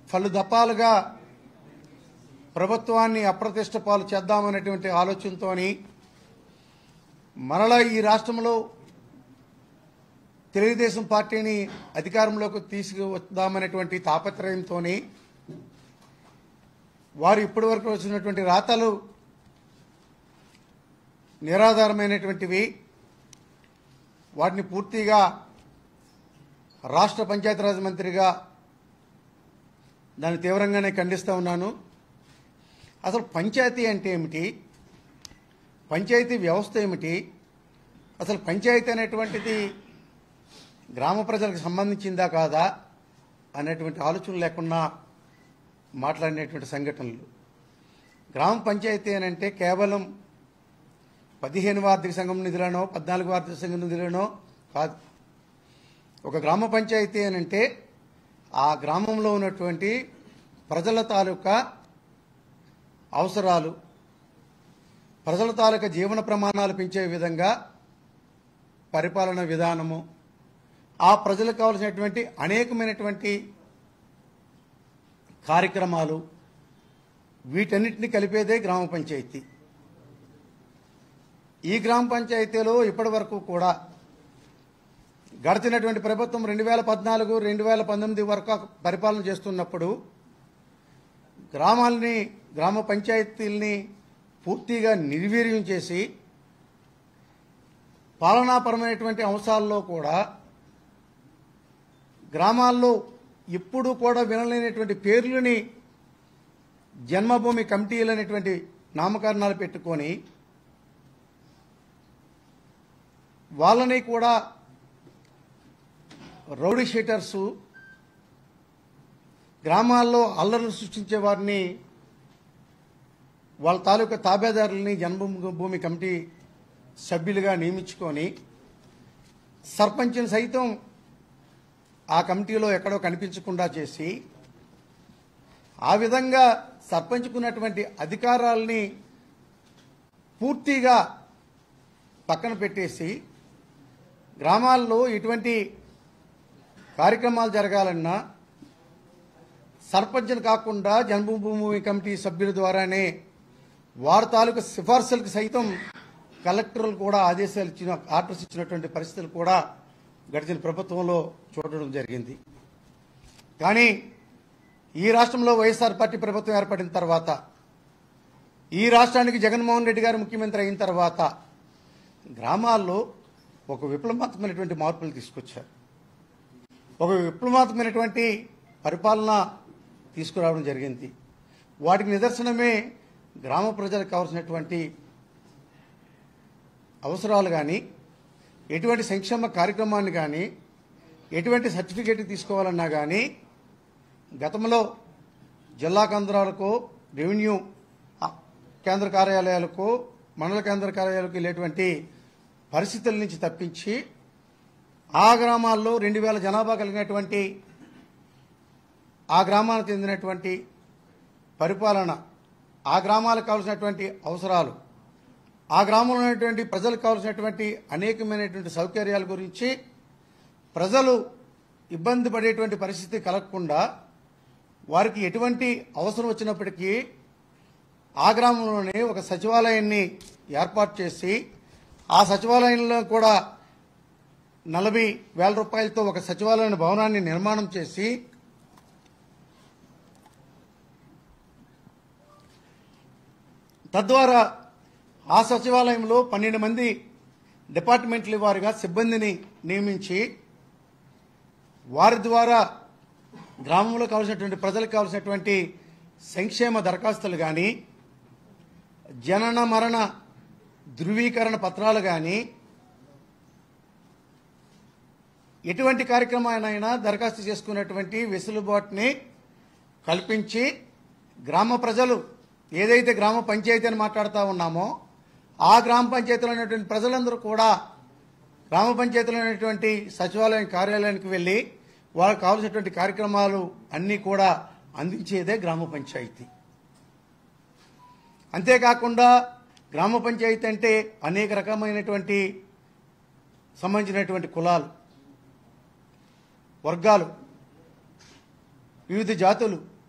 పలు దఫాలుగా ప్రభుత్వాన్ని అప్రతిష్ట పాలు చేద్దామనేటువంటి ఆలోచనతోని మరలా ఈ రాష్ట్రంలో తెలుగుదేశం పార్టీని అధికారంలోకి తీసుకువద్దామనేటువంటి తాపత్రయంతో వారు ఇప్పటి వరకు వచ్చినటువంటి రాతలు నిరాధారమైనటువంటివి వాటిని పూర్తిగా రాష్ట్ర పంచాయతీరాజ్ మంత్రిగా దాన్ని తీవ్రంగానే ఖండిస్తూ ఉన్నాను అసలు పంచాయతీ అంటే ఏమిటి పంచాయతీ వ్యవస్థ ఏమిటి అసలు పంచాయతీ అనేటువంటిది గ్రామ ప్రజలకు సంబంధించిందా కాదా అనేటువంటి ఆలోచన లేకుండా మాట్లాడినటువంటి సంఘటనలు గ్రామ పంచాయతీ అని అంటే కేవలం పదిహేను ఆర్థిక సంఘం నిధులనో పద్నాలుగు ఆర్థిక సంఘం నిధులనో కాదు ఒక గ్రామ పంచాయతీ అని అంటే ఆ గ్రామంలో ఉన్నటువంటి ప్రజల తాలూకా అవసరాలు ప్రజల తాలూకా జీవన ప్రమాణాలు పెంచే విధంగా పరిపాలన విధానము ఆ ప్రజలకు కావలసినటువంటి అనేకమైనటువంటి కార్యక్రమాలు వీటన్నిటిని కలిపేదే గ్రామ పంచాయతీ ఈ గ్రామ పంచాయతీలో ఇప్పటి వరకు కూడా గడిచినటువంటి ప్రభుత్వం రెండు వేల పద్నాలుగు రెండు వేల పంతొమ్మిది వరకు పరిపాలన చేస్తున్నప్పుడు గ్రామాలని గ్రామ పంచాయతీల్ని పూర్తిగా నిర్వీర్యం చేసి పాలనాపరమైనటువంటి అంశాల్లో కూడా గ్రామాల్లో ఇప్పుడు కూడా వినలేనటువంటి పేర్లని జన్మభూమి కమిటీలు అనేటువంటి నామకరణాలు పెట్టుకొని వాళ్ళని కూడా రౌడీ షీటర్సు గ్రామాల్లో అల్లర్లు సృష్టించే వారిని వాళ్ళ తాలూకా తాబేదారులని జన్మభూమి భూమి కమిటీ సభ్యులుగా నియమించుకొని సర్పంచ్ని సైతం ఆ కమిటీలో ఎక్కడో కనిపించకుండా చేసి ఆ విధంగా సర్పంచ్కున్నటువంటి అధికారాల్ని పూర్తిగా పక్కన పెట్టేసి గ్రామాల్లో ఎటువంటి కార్యక్రమాలు జరగాలన్నా సర్పంచ్ని కాకుండా జన్మభూమి కమిటీ సభ్యుల ద్వారానే వారి తాలూకు సిఫార్సులకు సైతం కలెక్టర్లు కూడా ఆదేశాలు ఇచ్చిన ఆర్డర్స్ ఇచ్చినటువంటి పరిస్థితులు కూడా గడిచిన ప్రభుత్వంలో చూడడం జరిగింది కానీ ఈ రాష్ట్రంలో వైఎస్ఆర్ పార్టీ ప్రభుత్వం ఏర్పడిన తర్వాత ఈ రాష్ట్రానికి జగన్మోహన్ రెడ్డి గారు ముఖ్యమంత్రి అయిన తర్వాత గ్రామాల్లో ఒక విప్లవాత్మకమైనటువంటి మార్పులు తీసుకొచ్చారు ఒక విప్లవాత్మకమైనటువంటి పరిపాలన తీసుకురావడం జరిగింది వాటికి నిదర్శనమే గ్రామ ప్రజలకు కావాల్సినటువంటి అవసరాలు కానీ ఎటువంటి సంక్షేమ కార్యక్రమాన్ని కానీ ఎటువంటి సర్టిఫికేట్ తీసుకోవాలన్నా కానీ గతంలో జిల్లా కేంద్రాలకు రెవెన్యూ ఆ, కేంద్ర కార్యాలయాలకు మండల కేంద్ర కార్యాలయాలకు వెళ్ళేటువంటి పరిస్థితుల నుంచి తప్పించి ఆ గ్రామాల్లో రెండు వేల జనాభా కలిగినటువంటి ఆ గ్రామానికి చెందినటువంటి పరిపాలన ఆ గ్రామాలకు కావాల్సినటువంటి అవసరాలు ఆ గ్రామంలో ఉన్నటువంటి ప్రజలకు కావాల్సినటువంటి అనేకమైనటువంటి సౌకర్యాల గురించి ప్రజలు ఇబ్బంది పడేటువంటి పరిస్థితి కలగకుండా వారికి ఎటువంటి అవసరం వచ్చినప్పటికీ ఆ గ్రామంలోనే ఒక సచివాలయాన్ని ఏర్పాటు చేసి ఆ సచివాలయంలో కూడా నలభై వేల రూపాయలతో ఒక సచివాలయ భవనాన్ని నిర్మాణం చేసి తద్వారా ఆ సచివాలయంలో పన్నెండు మంది డిపార్ట్మెంట్ల వారిగా సిబ్బందిని నియమించి వారి ద్వారా గ్రామంలో కావాల్సినటువంటి ప్రజలకు కావాల్సినటువంటి సంక్షేమ దరఖాస్తులు కానీ జనన మరణ ధృవీకరణ పత్రాలు కానీ ఎటువంటి కార్యక్రమానైనా దరఖాస్తు చేసుకున్నటువంటి వెసులుబాటుని కల్పించి గ్రామ ప్రజలు ఏదైతే గ్రామ పంచాయతీ అని మాట్లాడుతూ ఉన్నామో ఆ గ్రామ పంచాయతీలో ఉన్నటువంటి ప్రజలందరూ కూడా గ్రామ పంచాయతీలో ఉన్నటువంటి సచివాలయం కార్యాలయానికి వెళ్ళి వాళ్ళకి కావాల్సినటువంటి కార్యక్రమాలు అన్నీ కూడా అందించేదే గ్రామ పంచాయతీ అంతేకాకుండా గ్రామ పంచాయతీ అంటే అనేక రకమైనటువంటి సంబంధించినటువంటి కులాలు వర్గాలు వివిధ జాతులు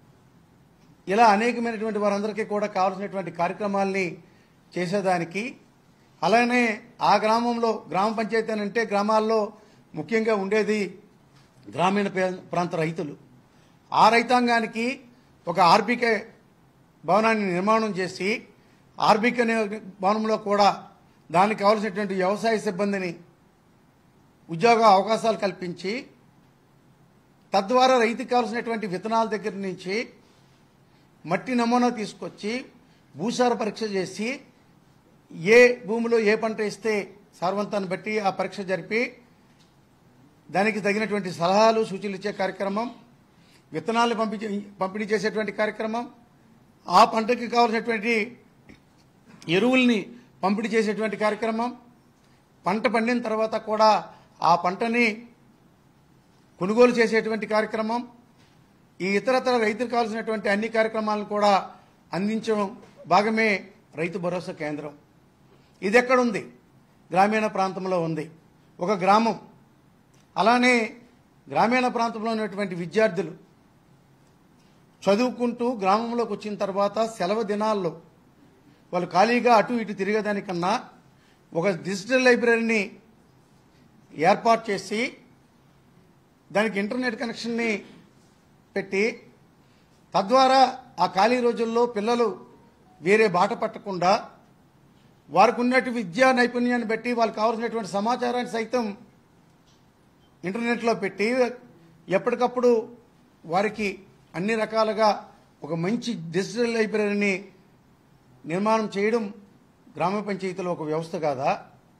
ఇలా అనేకమైనటువంటి వారందరికీ కూడా కావాల్సినటువంటి కార్యక్రమాల్ని చేసేదానికి అలానే ఆ గ్రామంలో గ్రామ పంచాయతీ అని అంటే గ్రామాల్లో ముఖ్యంగా ఉండేది గ్రామీణ పే- ప్రాంత రైతులు ఆ రైతాంగానికి ఒక ఆర్బికే భవనాన్ని నిర్మాణం చేసి ఆర్బికే భవనంలో కూడా దానికి కావలసినటువంటి వ్యవసాయ సిబ్బందిని ఉద్యోగ అవకాశాలు కల్పించి తద్వారా రైతుకు కావాల్సినటువంటి విత్తనాల దగ్గర నుంచి మట్టి నమూనా తీసుకొచ్చి భూసార పరీక్ష చేసి ఏ భూమిలో ఏ పంట ఇస్తే సారవంతాన్ని బట్టి ఆ పరీక్ష జరిపి దానికి తగినటువంటి సలహాలు సూచనలు ఇచ్చే కార్యక్రమం విత్తనాలు పంపించే పంపిణీ చేసేటువంటి కార్యక్రమం ఆ పంటకి కావాల్సినటువంటి ఎరువుల్ని పంపిణీ చేసేటువంటి కార్యక్రమం పంట పండిన తర్వాత కూడా ఆ పంటని కొనుగోలు చేసేటువంటి కార్యక్రమం ఈ ఇతరతర రైతులకు కావాల్సినటువంటి అన్ని కార్యక్రమాలను కూడా అందించడం భాగమే రైతు భరోసా కేంద్రం ఇది ఎక్కడుంది గ్రామీణ ప్రాంతంలో ఉంది ఒక గ్రామం అలానే గ్రామీణ ప్రాంతంలో ఉన్నటువంటి విద్యార్థులు చదువుకుంటూ గ్రామంలోకి వచ్చిన తర్వాత సెలవు దినాల్లో వాళ్ళు ఖాళీగా అటు ఇటు తిరిగేదానికన్నా ఒక డిజిటల్ లైబ్రరీని ఏర్పాటు చేసి దానికి ఇంటర్నెట్ కనెక్షన్ని పెట్టి తద్వారా ఆ ఖాళీ రోజుల్లో పిల్లలు వేరే బాట పట్టకుండా వారికి ఉన్నటువంటి విద్యా నైపుణ్యాన్ని బట్టి వాళ్ళకి కావాల్సినటువంటి సమాచారాన్ని సైతం ఇంటర్నెట్లో పెట్టి ఎప్పటికప్పుడు వారికి అన్ని రకాలుగా ఒక మంచి డిజిటల్ లైబ్రరీని నిర్మాణం చేయడం గ్రామ పంచాయతీలో ఒక వ్యవస్థ కాదా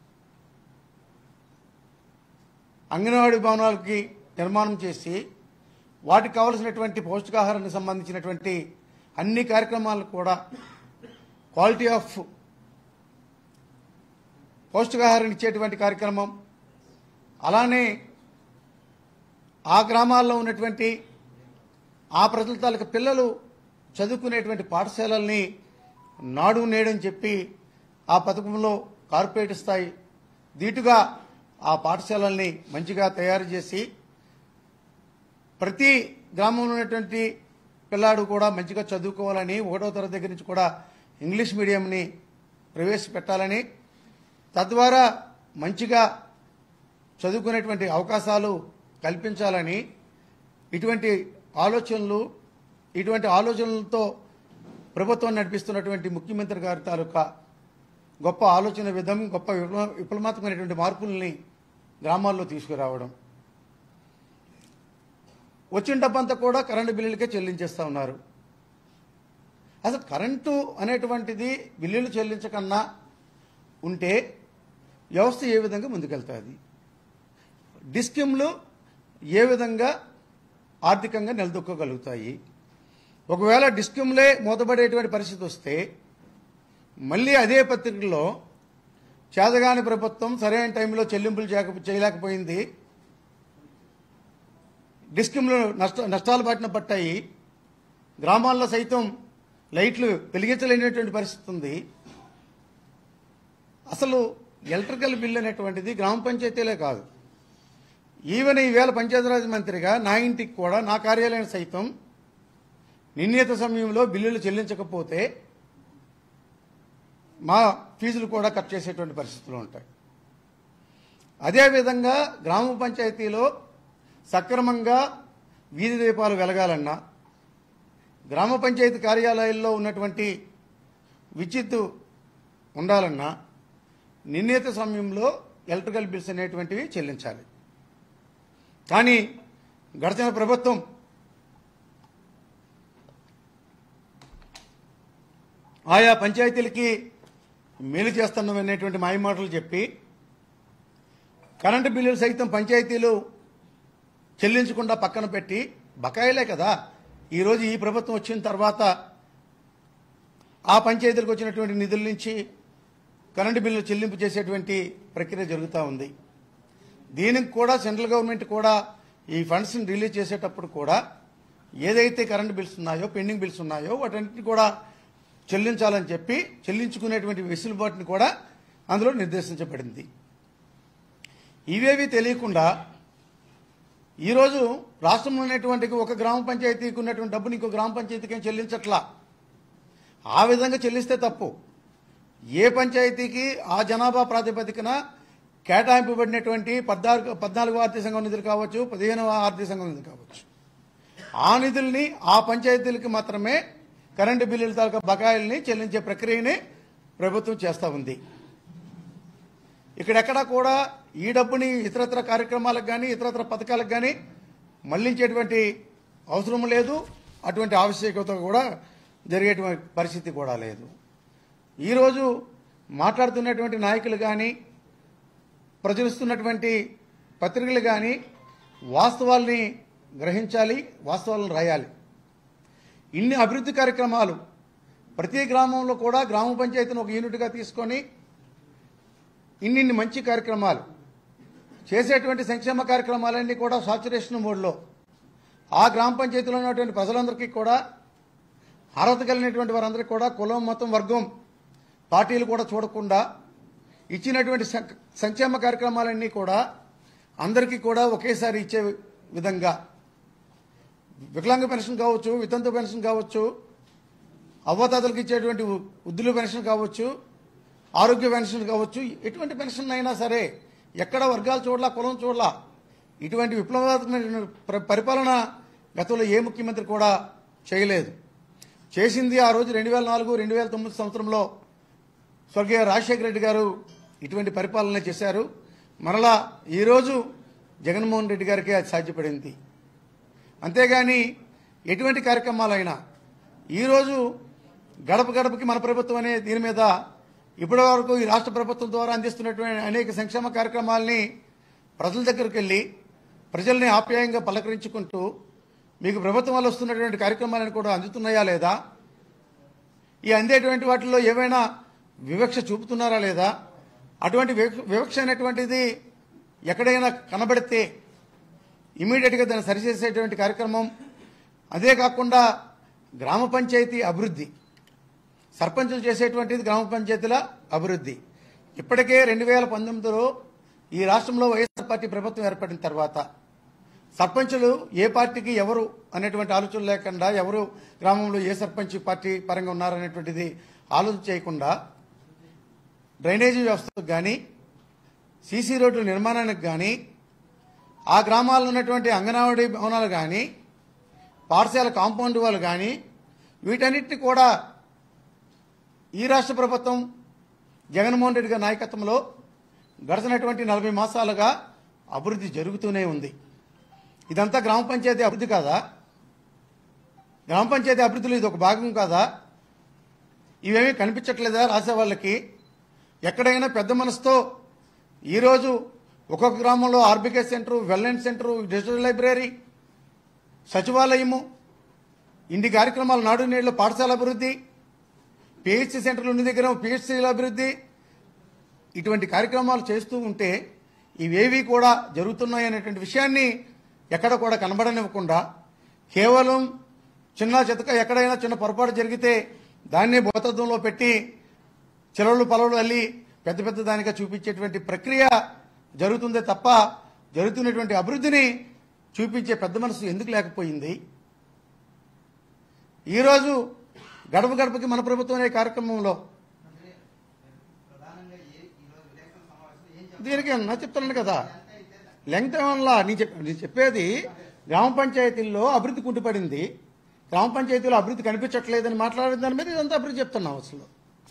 అంగన్వాడీ భవనాలకి నిర్మాణం చేసి వాటికి కావలసినటువంటి పౌష్టికాహారానికి సంబంధించినటువంటి అన్ని కార్యక్రమాలు కూడా క్వాలిటీ ఆఫ్ పౌష్టికాహారం ఇచ్చేటువంటి కార్యక్రమం అలానే ఆ గ్రామాల్లో ఉన్నటువంటి ఆ ప్రజల తాలూకు పిల్లలు చదువుకునేటువంటి పాఠశాలల్ని నాడు నేడని చెప్పి ఆ పథకంలో కార్పొరేట్ స్థాయి దీటుగా ఆ పాఠశాలల్ని మంచిగా తయారు చేసి ప్రతి గ్రామంలో ఉన్నటువంటి పిల్లాడు కూడా మంచిగా చదువుకోవాలని ఒకటో తరగతి దగ్గర నుంచి కూడా ఇంగ్లీష్ మీడియంని ప్రవేశపెట్టాలని తద్వారా మంచిగా చదువుకునేటువంటి అవకాశాలు కల్పించాలని ఇటువంటి ఆలోచనలు ఇటువంటి ఆలోచనలతో ప్రభుత్వం నడిపిస్తున్నటువంటి ముఖ్యమంత్రి గారి తాలూకా గొప్ప ఆలోచన విధం గొప్ప విప్లవ విప్లవాత్మకమైనటువంటి మార్పుల్ని గ్రామాల్లో తీసుకురావడం వచ్చిన డబ్బంతా కూడా కరెంటు బిల్లులకే చెల్లించేస్తా ఉన్నారు అసలు కరెంటు అనేటువంటిది బిల్లులు చెల్లించకన్నా ఉంటే వ్యవస్థ ఏ విధంగా ముందుకెళ్తుంది డిస్కిమ్లు ఏ విధంగా ఆర్థికంగా నిలదొక్కగలుగుతాయి ఒకవేళ డిస్కిమ్లే మూతపడేటువంటి పరిస్థితి వస్తే మళ్ళీ అదే పత్రికలో చేతగాని ప్రభుత్వం సరైన టైంలో చెల్లింపులు చేయక- చేయలేకపోయింది డిస్కిమ్లు నష్ట నష్టాలు బాటిన పట్టాయి గ్రామాల్లో సైతం లైట్లు వెలిగించలేనటువంటి పరిస్థితి ఉంది అసలు ఎలక్ట్రికల్ బిల్ అనేటువంటిది గ్రామ పంచాయతీలే కాదు ఈవెన్ ఈవేళ పంచాయతీరాజ్ మంత్రిగా నా ఇంటికి కూడా నా కార్యాలయం సైతం నిర్ణీత సమయంలో బిల్లులు చెల్లించకపోతే మా ఫీజులు కూడా కట్ చేసేటువంటి పరిస్థితులు ఉంటాయి అదేవిధంగా గ్రామ పంచాయతీలో సక్రమంగా వీధి దీపాలు వెలగాలన్నా గ్రామ పంచాయతీ కార్యాలయాల్లో ఉన్నటువంటి విద్యుత్తు ఉండాలన్నా నిర్ణీత సమయంలో ఎలక్ట్రికల్ బిల్స్ అనేటువంటివి చెల్లించాలి కానీ గడిచిన ప్రభుత్వం ఆయా పంచాయతీలకి మేలు చేస్తున్నాం అనేటువంటి మాయమాటలు చెప్పి కరెంటు బిల్లులు సైతం పంచాయతీలు చెల్లించకుండా పక్కన పెట్టి బకాయిలే కదా ఈరోజు ఈ ప్రభుత్వం వచ్చిన తర్వాత ఆ పంచాయతీలకు వచ్చినటువంటి నిధుల నుంచి కరెంటు బిల్లు చెల్లింపు చేసేటువంటి ప్రక్రియ జరుగుతూ ఉంది దీనికి కూడా సెంట్రల్ గవర్నమెంట్ కూడా ఈ ఫండ్స్ని రిలీజ్ చేసేటప్పుడు కూడా ఏదైతే కరెంటు బిల్స్ ఉన్నాయో పెండింగ్ బిల్స్ ఉన్నాయో వాటన్నిటిని కూడా చెల్లించాలని చెప్పి చెల్లించుకునేటువంటి వెసులుబాటుని కూడా అందులో నిర్దేశించబడింది ఇవేవి తెలియకుండా ఈరోజు రాష్ట్రంలో ఉన్నటువంటి ఒక గ్రామ పంచాయతీకి ఉన్నటువంటి డబ్బుని ఇంకో గ్రామ పంచాయతీకి ఏం చెల్లించట్లా ఆ విధంగా చెల్లిస్తే తప్పు ఏ పంచాయతీకి ఆ జనాభా ప్రాతిపదికన కేటాయింపబడినటువంటి పద్నాలుగు పద్నాలుగు ఆర్థిక సంఘం నిధులు కావచ్చు పదిహేనవ ఆర్థిక సంఘం నిధులు కావచ్చు ఆ నిధుల్ని ఆ పంచాయతీలకి మాత్రమే కరెంటు బిల్లుల తాలూకా బకాయిల్ని చెల్లించే ప్రక్రియని ప్రభుత్వం చేస్తూ ఉంది ఇక్కడెక్కడా కూడా ఈ డబ్బుని ఇతరత్ర కార్యక్రమాలకు కానీ ఇతరత్ర పథకాలకు కానీ మళ్లించేటువంటి అవసరం లేదు అటువంటి ఆవశ్యకత కూడా జరిగేటువంటి పరిస్థితి కూడా లేదు ఈరోజు మాట్లాడుతున్నటువంటి నాయకులు కానీ ప్రచురిస్తున్నటువంటి పత్రికలు కానీ వాస్తవాల్ని గ్రహించాలి వాస్తవాలను రాయాలి ఇన్ని అభివృద్ధి కార్యక్రమాలు ప్రతి గ్రామంలో కూడా గ్రామ పంచాయతీని ఒక యూనిట్గా తీసుకొని ఇన్నిన్ని మంచి కార్యక్రమాలు చేసేటువంటి సంక్షేమ కార్యక్రమాలన్నీ కూడా సాచురేషన్ మోడ్లో ఆ గ్రామ పంచాయతీలో ఉన్నటువంటి ప్రజలందరికీ కూడా అర్హత కలిగినటువంటి వారందరికీ కూడా కులం మతం వర్గం పార్టీలు కూడా చూడకుండా ఇచ్చినటువంటి సం- సంక్షేమ కార్యక్రమాలన్నీ కూడా అందరికీ కూడా ఒకేసారి ఇచ్చే విధంగా వికలాంగ పెన్షన్ కావచ్చు వితంతు పెన్షన్ కావచ్చు అవ్వతాతలకు ఇచ్చేటువంటి ఉ- వృద్ధుల పెన్షన్ కావచ్చు ఆరోగ్య పెన్షన్ కావచ్చు ఎటువంటి పెన్షన్ అయినా సరే ఎక్కడ వర్గాలు చూడలా కులం చూడలా ఇటువంటి విప్లవాత్మక ప్ర- పరిపాలన గతంలో ఏ ముఖ్యమంత్రి కూడా చేయలేదు చేసింది ఆ రోజు రెండు వేల నాలుగు రెండు వేల తొమ్మిది సంవత్సరంలో స్వర్గీయ రాజశేఖర రెడ్డి గారు ఇటువంటి పరిపాలన చేశారు మరలా ఈరోజు జగన్మోహన్ రెడ్డి గారికి అది సాధ్యపడింది అంతేగాని ఎటువంటి కార్యక్రమాలైనా ఈరోజు గడప గడపకి మన ప్రభుత్వం అనే దీని మీద ఇప్పటి వరకు ఈ రాష్ట్ర ప్రభుత్వం ద్వారా అందిస్తున్నటువంటి అనేక సంక్షేమ కార్యక్రమాల్ని ప్రజల దగ్గరికి వెళ్ళి ప్రజల్ని ఆప్యాయంగా పలకరించుకుంటూ మీకు ప్రభుత్వం వల్ల వస్తున్నటువంటి కార్యక్రమాలను కూడా అందుతున్నాయా లేదా ఈ అందేటువంటి వాటిల్లో ఏవైనా వివక్ష చూపుతున్నారా లేదా అటువంటి వివక్ష- వివక్ష అనేటువంటిది ఎక్కడైనా కనబడితే ఇమీడియట్గా దాన్ని సరిచేసేటువంటి కార్యక్రమం అదే కాకుండా గ్రామ పంచాయతీ అభివృద్ధి సర్పంచులు చేసేటువంటిది గ్రామ పంచాయతీల అభివృద్ధి ఇప్పటికే రెండు వేల పంతొమ్మిదిలో ఈ రాష్ట్రంలో వైఎస్ఆర్ పార్టీ ప్రభుత్వం ఏర్పడిన తర్వాత సర్పంచులు ఏ పార్టీకి ఎవరు అనేటువంటి ఆలోచన లేకుండా ఎవరు గ్రామంలో ఏ సర్పంచ్ పార్టీ పరంగా ఉన్నారనేటువంటిది ఆలోచన చేయకుండా డ్రైనేజీ వ్యవస్థకు కానీ సీసీ రోడ్ల నిర్మాణానికి కానీ ఆ గ్రామాల్లో ఉన్నటువంటి అంగన్వాడీ భవనాలు కానీ పాఠశాల కాంపౌండ్ వాళ్ళు కానీ వీటన్నిటిని కూడా ఈ రాష్ట్ర ప్రభుత్వం జగన్మోహన్ రెడ్డి గారి నాయకత్వంలో గడిచినటువంటి నలభై మాసాలుగా అభివృద్ధి జరుగుతూనే ఉంది ఇదంతా గ్రామ పంచాయతీ అభివృద్ధి కాదా గ్రామ పంచాయతీ అభివృద్ధిలో ఇది ఒక భాగం కాదా ఇవేమీ కనిపించట్లేదా రాసే వాళ్ళకి ఎక్కడైనా పెద్ద మనసుతో ఈరోజు ఒక్కొక్క గ్రామంలో RBK center wellness center digital library సచివాలయము ఇన్ని కార్యక్రమాలు నాడు నేడులో పాఠశాల అభివృద్ధి పిహెచ్సి సెంటర్లు ఉన్న దగ్గర పిహెచ్సిల అభివృద్ధి ఇటువంటి కార్యక్రమాలు చేస్తూ ఉంటే ఇవేవి కూడా జరుగుతున్నాయి అనేటువంటి విషయాన్ని ఎక్కడ కూడా కనబడనివ్వకుండా కేవలం చిన్న చితక ఎక్కడైనా చిన్న పొరపాటు జరిగితే దాన్నే భూతత్వంలో పెట్టి చిలవలు పొలవలు అల్లి పెద్ద పెద్ద దానిగా చూపించేటువంటి ప్రక్రియ జరుగుతుందే తప్ప జరుగుతున్నటువంటి అభివృద్ధిని చూపించే పెద్ద మనసు ఎందుకు లేకపోయింది ఈరోజు గడప గడపకి మన ప్రభుత్వం అనే కార్యక్రమంలో దీనికి నా చెప్తున్నాను కదా లెంగ్త్ వల్ల నీ చెప్ నేను చెప్పేది గ్రామ పంచాయతీల్లో అభివృద్ధి కుంటుపడింది గ్రామ పంచాయతీలో అభివృద్ధి కనిపించట్లేదని మాట్లాడిన దాని మీద ఇదంతా అభివృద్ధి చెప్తున్నాం అసలు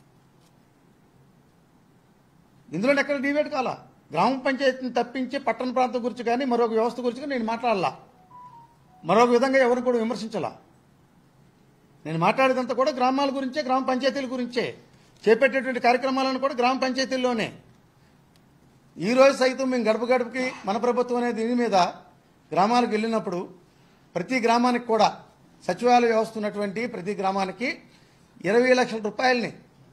ఇందులో ఎక్కడ డిబేట్ కాలా గ్రామ పంచాయతీని తప్పించి పట్టణ ప్రాంతం గురించి కానీ మరొక వ్యవస్థ గురించి కానీ నేను మాట్లాడాలా మరొక విధంగా ఎవరిని కూడా విమర్శించాలా నేను మాట్లాడేదంతా కూడా గ్రామాల గురించే గ్రామ పంచాయతీల గురించే చేపట్టేటువంటి కార్యక్రమాలను కూడా గ్రామ పంచాయతీల్లోనే ఈ రోజు సైతం మేము గడప గడపకి మన ప్రభుత్వం అనే దీని మీద గ్రామాలకు వెళ్ళినప్పుడు ప్రతి గ్రామానికి కూడా సచివాలయ వ్యవస్థ ఉన్నటువంటి ప్రతి గ్రామానికి ఇరవై లక్షల రూపాయలని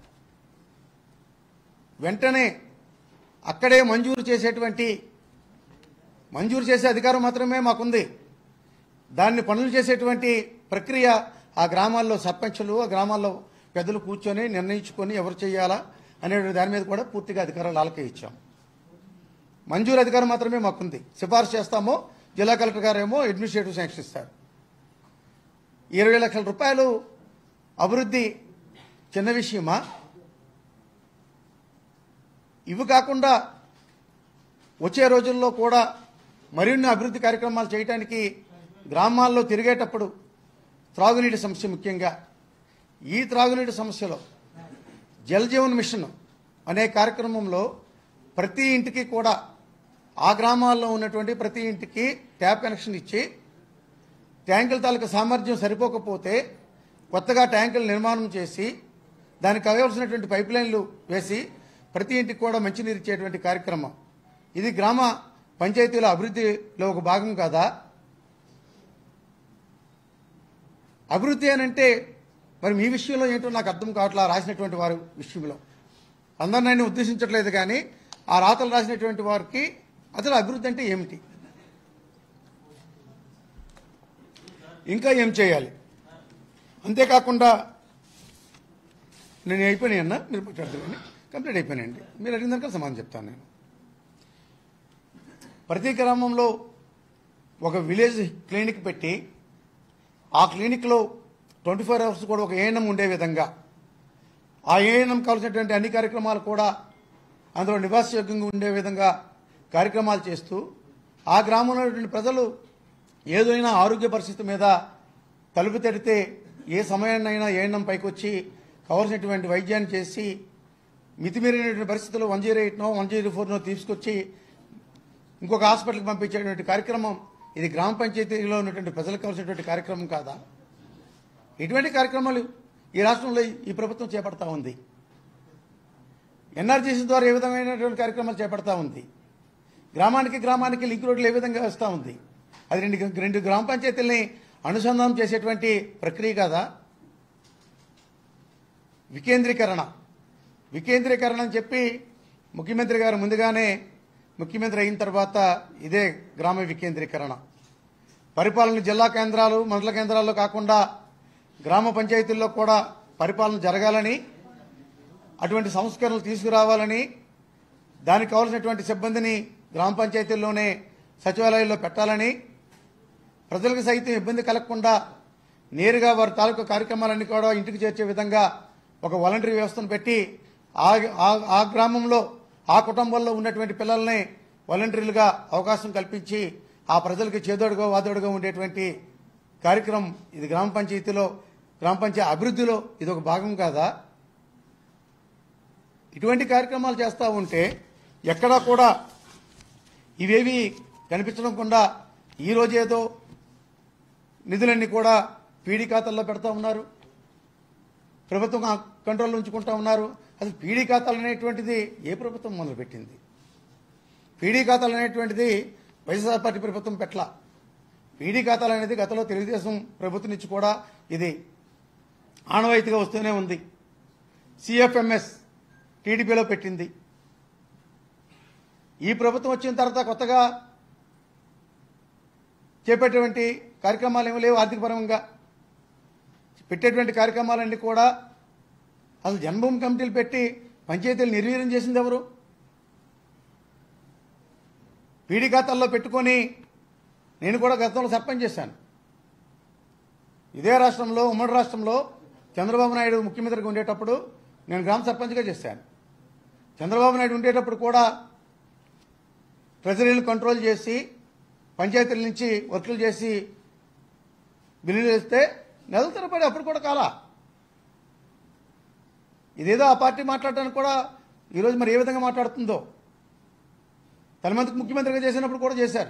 వెంటనే అక్కడే మంజూరు చేసేటువంటి మంజూరు చేసే అధికారం మాత్రమే మాకుంది దాన్ని పనులు చేసేటువంటి ప్రక్రియ ఆ గ్రామాల్లో సర్పంచులు ఆ గ్రామాల్లో పెద్దలు కూర్చొని నిర్ణయించుకొని ఎవరు చేయాలా అనే దాని మీద కూడా పూర్తిగా అధికారాలు వాళ్ళకే ఇచ్చాం మంజూరు అధికారం మాత్రమే మాకుంది సిఫార్సు చేస్తామో జిల్లా కలెక్టర్ గారేమో అడ్మినిస్ట్రేటివ్ శాంక్షన్ ఇస్తారు ఇరవై లక్షల రూపాయలు అభివృద్ధి చిన్న విషయమా ఇవి కాకుండా వచ్చే రోజుల్లో కూడా మరిన్ని అభివృద్ధి కార్యక్రమాలు చేయడానికి గ్రామాల్లో తిరిగేటప్పుడు త్రాగునీటి సమస్య ముఖ్యంగా ఈ త్రాగునీటి సమస్యలో జల్ జీవన్ మిషన్ అనే కార్యక్రమంలో ప్రతి ఇంటికి కూడా ఆ గ్రామాల్లో ఉన్నటువంటి ప్రతి ఇంటికి ట్యాప్ కనెక్షన్ ఇచ్చి ట్యాంకుల తాలూకా సామర్థ్యం సరిపోకపోతే కొత్తగా ట్యాంకులు నిర్మాణం చేసి దానికి కావాల్సినటువంటి పైప్ లైన్లు వేసి ప్రతి ఇంటికి కూడా మంచినీరు ఇచ్చేటువంటి కార్యక్రమం ఇది గ్రామ పంచాయతీల అభివృద్ధిలో ఒక భాగం కాదా అభివృద్ధి అని అంటే మరి మీ విషయంలో ఏంటో నాకు అర్థం కావట్లా రాసినటువంటి వారి విషయంలో అందరిని నేను ఉద్దేశించట్లేదు కానీ ఆ రాతలు రాసినటువంటి వారికి అసలు అభివృద్ధి అంటే ఏమిటి ఇంకా ఏం చేయాలి అంతేకాకుండా నేను అయిపోయినాయి అన్న మీరు మాట్లాడుతున్నాను కంప్లీట్ అయిపోయినాయండి మీరు అడిగిన దానికి సమాధానం చెప్తాను నేను ప్రతి గ్రామంలో ఒక విలేజ్ క్లినిక్ పెట్టి ఆ క్లినిక్లో ట్వంటీ ఫోర్ అవర్స్ కూడా ఒక ఏఎన్ఎం ఉండే విధంగా ఆ ఏఎన్ఎం కావాల్సినటువంటి అన్ని కార్యక్రమాలు కూడా అందులో నివాసయోగ్యంగా ఉండే విధంగా కార్యక్రమాలు చేస్తూ ఆ గ్రామంలో ఉన్నటువంటి ప్రజలు ఏదైనా ఆరోగ్య పరిస్థితి మీద తలుపు తెడితే ఏ సమయాన్నైనా ఏఎన్ఎం పైకి వచ్చి కావాల్సినటువంటి వైద్యాన్ని చేసి మితిమీరినటువంటి పరిస్థితుల్లో వన్ జీరో ఎయిట్నో వన్ జీరో ఫోర్నో తీసుకొచ్చి ఇంకొక హాస్పిటల్కి పంపించేటువంటి కార్యక్రమం ఇది గ్రామ పంచాయతీలో ఉన్నటువంటి ప్రజలకు కావాల్సినటువంటి కార్యక్రమం కాదా ఇటువంటి కార్యక్రమాలు ఈ రాష్ట్రంలో ఈ ప్రభుత్వం చేపడతా ఉంది ఎన్ఆర్జీసీ ద్వారా ఏ విధమైనటువంటి కార్యక్రమాలు చేపడతా ఉంది గ్రామానికి గ్రామానికి లింక్ రోడ్లు ఏ విధంగా వస్తూ ఉంది అది రెండు రెండు గ్రామ పంచాయతీల్ని అనుసంధానం చేసేటువంటి ప్రక్రియ కాదా వికేంద్రీకరణ వికేంద్రీకరణ అని చెప్పి ముఖ్యమంత్రి గారు ముందుగానే ముఖ్యమంత్రి అయిన తర్వాత ఇదే గ్రామ వికేంద్రీకరణ పరిపాలన జిల్లా కేంద్రాలు మండల కేంద్రాల్లో కాకుండా గ్రామ పంచాయతీల్లో కూడా పరిపాలన జరగాలని అటువంటి సంస్కరణలు తీసుకురావాలని దానికి కావాల్సినటువంటి సిబ్బందిని గ్రామ పంచాయతీల్లోనే సచివాలయాల్లో పెట్టాలని ప్రజలకు సైతం ఇబ్బంది కలగకుండా నేరుగా వారి తాలూకా కార్యక్రమాలన్నీ కూడా ఇంటికి చేర్చే విధంగా ఒక వాలంటరీ వ్యవస్థను పెట్టి ఆ ఆ- ఆ గ్రామంలో ఆ కుటుంబంలో ఉన్నటువంటి పిల్లల్ని వాలంటీర్లుగా అవకాశం కల్పించి ఆ ప్రజలకు చేదోడుగా వాదోడుగా ఉండేటువంటి కార్యక్రమం ఇది గ్రామ పంచాయతీలో గ్రామ పంచాయతీ అభివృద్ధిలో ఇది ఒక భాగం కాదా ఇటువంటి కార్యక్రమాలు చేస్తూ ఉంటే ఎక్కడా కూడా ఇవేవి కనిపించకుండా ఈ రోజేదో నిధులన్నీ కూడా పీడీ ఖాతాల్లో పెడతా ఉన్నారు ప్రభుత్వం ఆ కంట్రోల్లో ఉంచుకుంటా ఉన్నారు అసలు పీడీ ఖాతాలు అనేటువంటిది ఏ ప్రభుత్వం మొదలుపెట్టింది పీడీ ఖాతాలు అనేటువంటిది వైఎస్ఆర్ పార్టీ ప్రభుత్వం పెట్ల పీడీ ఖాతాలు అనేది గతంలో తెలుగుదేశం ప్రభుత్వం నుంచి కూడా ఇది ఆనవాయితీగా వస్తూనే ఉంది సిఎఫ్ఎంఎస్ టీడీపీలో పెట్టింది ఈ ప్రభుత్వం వచ్చిన తర్వాత కొత్తగా చేపట్టేటువంటి కార్యక్రమాలు ఏమి లేవు ఆర్థికపరంగా పెట్టేటువంటి కార్యక్రమాలన్నీ కూడా అసలు జన్మభూమి కమిటీలు పెట్టి పంచాయతీలు నిర్వీర్యం చేసింది ఎవరు పీడీ ఖాతాల్లో పెట్టుకొని నేను కూడా గతంలో సర్పంచ్ చేశాను ఇదే రాష్ట్రంలో ఉమ్మడి రాష్ట్రంలో చంద్రబాబు నాయుడు ముఖ్యమంత్రిగా ఉండేటప్పుడు నేను గ్రామ సర్పంచ్గా చేశాను చంద్రబాబు నాయుడు ఉండేటప్పుడు కూడా ట్రెజరీని కంట్రోల్ చేసి పంచాయతీల నుంచి వర్కులు చేసి బిల్లులు వేస్తే నెలల తరబడి అప్పుడు కూడా కాలా ఇదేదో ఆ పార్టీ మాట్లాడడానికి కూడా ఈరోజు మరి ఏ విధంగా మాట్లాడుతుందో తలమందికి ముఖ్యమంత్రిగా చేసినప్పుడు కూడా చేశారు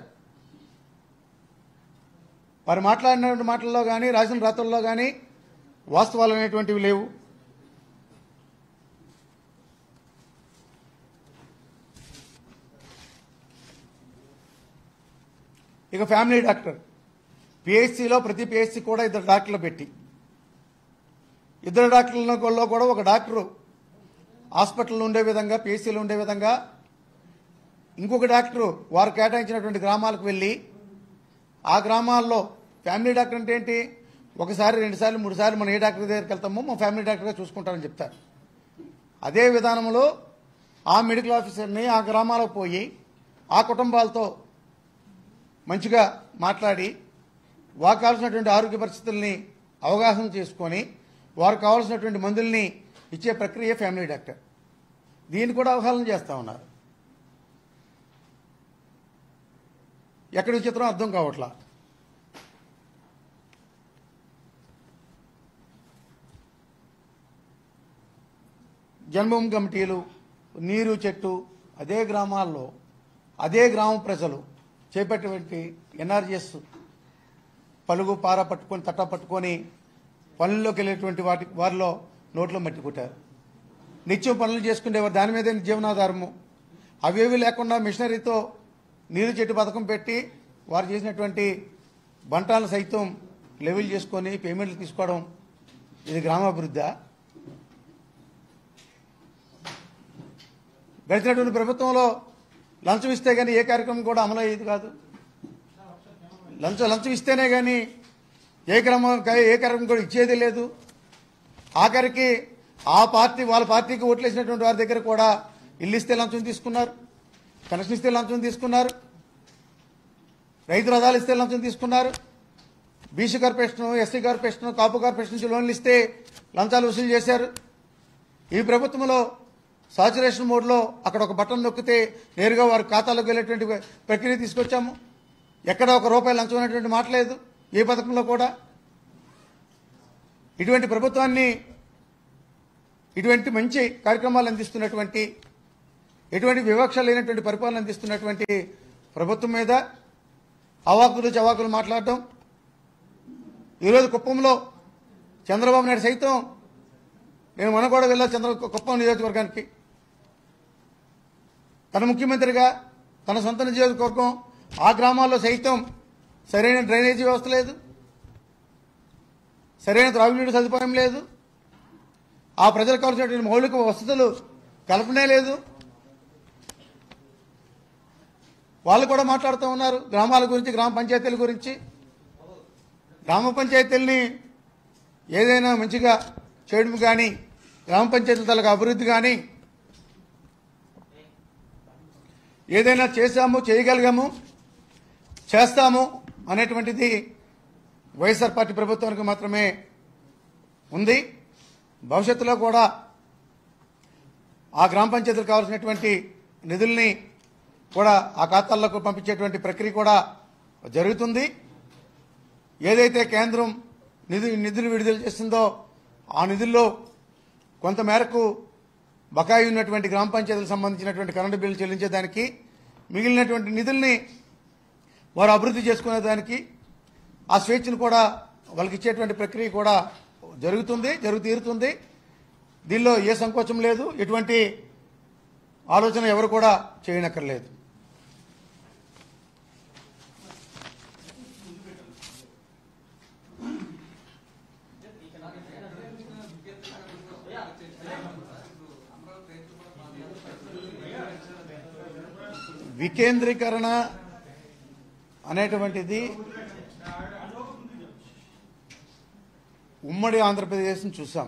వారు మాట్లాడినటువంటి మాటల్లో కానీ రాసిన రాతల్లో కానీ వాస్తవాలు అనేటువంటివి లేవు ఇక ఫ్యామిలీ డాక్టర్ పిహెచ్సిలో ప్రతి పిహెచ్సి కూడా ఇద్దరు డాక్టర్లు పెట్టి ఇద్దరు డాక్టర్లలో కూడా ఒక డాక్టరు హాస్పిటల్లో ఉండే విధంగా పిహెచ్సిలో ఉండే విధంగా ఇంకొక డాక్టరు వారు కేటాయించినటువంటి గ్రామాలకు వెళ్ళి ఆ గ్రామాల్లో ఫ్యామిలీ డాక్టర్ అంటే ఏంటి ఒకసారి రెండుసార్లు మూడు సార్లు మనం ఏ డాక్టర్ దగ్గరికి వెళ్తామో మా ఫ్యామిలీ డాక్టర్గా చూసుకుంటారని చెప్తారు అదే విధానంలో ఆ మెడికల్ ఆఫీసర్ని ఆ గ్రామాలకు పోయి ఆ కుటుంబాలతో మంచిగా మాట్లాడి వారికి కావాల్సినటువంటి ఆరోగ్య పరిస్థితుల్ని అవగాహన చేసుకొని వారికి కావాల్సినటువంటి మందుల్ని ఇచ్చే ప్రక్రియ ఫ్యామిలీ డాక్టర్ దీన్ని కూడా అవగాహన చేస్తూ ఉన్నారు ఎక్కడ విచిత్రం అర్థం కావట్లా జన్మభూమి కమిటీలు నీరు చెట్టు అదే గ్రామాల్లో అదే గ్రామ ప్రజలు చేపట్టేటువంటి ఎన్ఆర్జిఎస్ పలుగు పార పట్టుకొని తట్ట పట్టుకొని పనుల్లోకి వెళ్ళేటువంటి వాటి వారిలో నోట్లో మట్టి కొట్టారు నిత్యం పనులు చేసుకునేవారు దాని మీదే జీవనాధారము అవేవి లేకుండా మిషనరీతో నీరు చెట్టు పథకం పెట్టి వారు చేసినటువంటి బంటాలను సైతం లెవెల్ చేసుకొని పేమెంట్లు తీసుకోవడం ఇది గ్రామాభివృద్ధా గడిచినటువంటి ప్రభుత్వంలో లంచం ఇస్తే కానీ ఏ కార్యక్రమం కూడా అమలు అయ్యేది కాదు లంచం లంచం ఇస్తేనే కానీ ఏ క్రమం ఏ కార్యక్రమం కూడా ఇచ్చేది లేదు ఆఖరికి ఆ పార్టీ వాళ్ళ పార్టీకి ఓట్లేసినటువంటి వారి దగ్గర కూడా ఇల్లు ఇస్తే లంచం తీసుకున్నారు కనెక్షన్ ఇస్తే లంచం తీసుకున్నారు రైతు రథాలు ఇస్తే లంచం తీసుకున్నారు BC corporation SC corporation Kapu corporation నుంచి లోన్లు ఇస్తే లంచాలు వసూలు చేశారు ఈ ప్రభుత్వంలో సాచురేషన్ మోడ్లో అక్కడ ఒక బటన్ నొక్కితే నేరుగా వారి ఖాతాలోకి వెళ్ళేటువంటి ప్రక్రియ తీసుకొచ్చాము ఎక్కడ ఒక రూపాయి లంచం అనేటువంటి మాట లేదు ఏ పథకంలో కూడా ఇటువంటి ప్రభుత్వాన్ని ఇటువంటి మంచి కార్యక్రమాలు అందిస్తున్నటువంటి ఎటువంటి వివక్ష లేనటువంటి పరిపాలన అందిస్తున్నటువంటి ప్రభుత్వం మీద అవాకులు చవాకులు మాట్లాడటం ఈరోజు కుప్పంలో చంద్రబాబు నాయుడు సైతం నేను మన కూడా వెళ్ళా చంద్ర కుప్పం నియోజకవర్గానికి తన ముఖ్యమంత్రిగా తన సొంత నియోజకవర్గం ఆ గ్రామాల్లో సైతం సరైన డ్రైనేజీ వ్యవస్థ లేదు సరైన త్రాగునీటి సదుపాయం లేదు ఆ ప్రజలకు కావాల్సినటువంటి మౌలిక వసతులు కల్పనే లేదు వాళ్ళు కూడా మాట్లాడుతూ ఉన్నారు గ్రామాల గురించి గ్రామ పంచాయతీల గురించి గ్రామ పంచాయతీల్ని ఏదైనా మంచిగా చేయడం కానీ గ్రామ పంచాయతీల తాలూకు అభివృద్ధి కానీ ఏదైనా చేశాము చేయగలిగాము చేస్తాము అనేటువంటిది వైఎస్ఆర్ పార్టీ ప్రభుత్వానికి మాత్రమే ఉంది భవిష్యత్తులో కూడా ఆ గ్రామ పంచాయతీలకు కావాల్సినటువంటి నిధుల్ని కూడా ఆ ఖాతాల్లోకి పంపించేటువంటి ప్రక్రియ కూడా జరుగుతుంది ఏదైతే కేంద్రం నిధు నిధులు విడుదల చేస్తుందో ఆ నిధుల్లో కొంత మేరకు బకాయి ఉన్నటువంటి గ్రామ పంచాయతీలకు సంబంధించినటువంటి కరెంటు బిల్లు చెల్లించేదానికి మిగిలినటువంటి నిధుల్ని వారు అభివృద్ధి చేసుకునేదానికి ఆ స్వేచ్ఛను కూడా వాళ్ళకి ఇచ్చేటువంటి ప్రక్రియ కూడా జరుగుతుంది జరుగు తీరుతుంది దీనిలో ఏ సంకోచం లేదు ఎటువంటి ఆలోచన ఎవరు కూడా చేయనక్కర్లేదు వికేంద్రీకరణ అనేటువంటిది ఉమ్మడి ఆంధ్రప్రదేశ్ని చూసాం